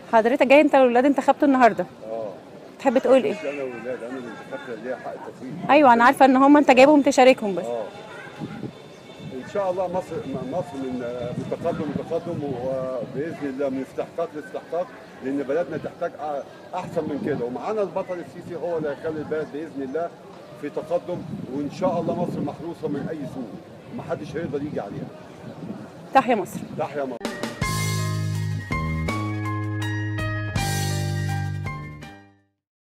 حضرتك جاي انت والولاد انتخبتوا النهارده اه تحب تقول ايه مش انا واولاد انا اللي انتخبت ليا حق التصويت ايوه انا عارفه ان هم انت جايبهم تشاركهم بس اه ان شاء الله مصر مصر من من تقدم لتقدم وباذن الله من استحقاق لاستحقاق لان بلدنا تحتاج أ- احسن من كده ومعانا البطل السيسي هو اللي هيخلي البلد باذن الله في تقدم وان شاء الله مصر محروسه من اي سوء محدش هيقدر يجي عليها تحيا مصر تحيا مصر